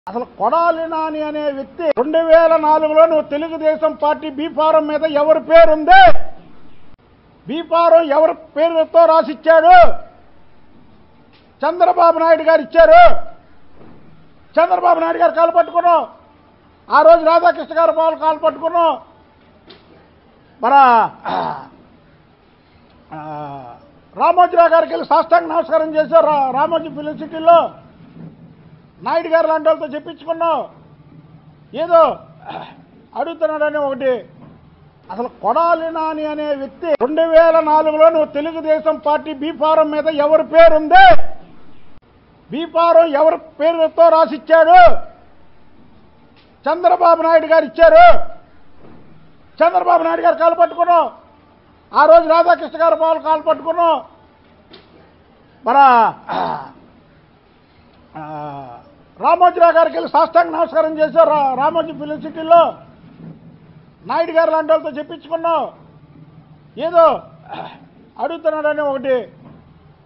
అసలు కొడాలి నాని అనే వ్యక్తి రెండు వేల నాలుగులో నువ్వు తెలుగుదేశం పార్టీ బీఫారం మీద ఎవరి పేరుంది బీఫారం ఎవరి పేరుతో రాసిచ్చాడు చంద్రబాబు నాయుడు గారు ఇచ్చారు చంద్రబాబు నాయుడు గారు కాలు పట్టుకున్నాం ఆ రోజు రాధాకృష్ణ గారు పాలు కాలు పట్టుకున్నాం మన ఆ, రామోజీరావు గారికి వెళ్ళి సాష్టాంగ నమస్కారం చేశారు రా- రామోజీ ఫిలిం సిటీలో నాయుడు గారు లాంటి వాళ్ళతో చెప్పించుకున్నాం ఏదో అడుగుతున్నాడని ఒకటి అసలు కొడాలి నాని అనే వ్యక్తి రెండు వేల నాలుగులో నువ్వు తెలుగుదేశం పార్టీ బీఫారం మీద ఎవరి పేరుంది బీఫారం ఎవరి పేరుతో రాసిచ్చాడు చంద్రబాబు నాయుడు గారు ఇచ్చారు చంద్రబాబు నాయుడు గారు కాలు పట్టుకున్నాం ఆ రోజు రాధాకృష్ణ గారు పాలు కాలు పట్టుకున్నాం మన ఆ, రామోజీరావు గారికి వెళ్ళి సాష్టాంగ నమస్కారం చేశారు రా- రామోజీ ఫిలిం సిటీలో నాయుడు గారు లాంటి వాళ్ళతో చెప్పించుకున్నాం ఏదో అడుగుతున్నాడని ఒకటి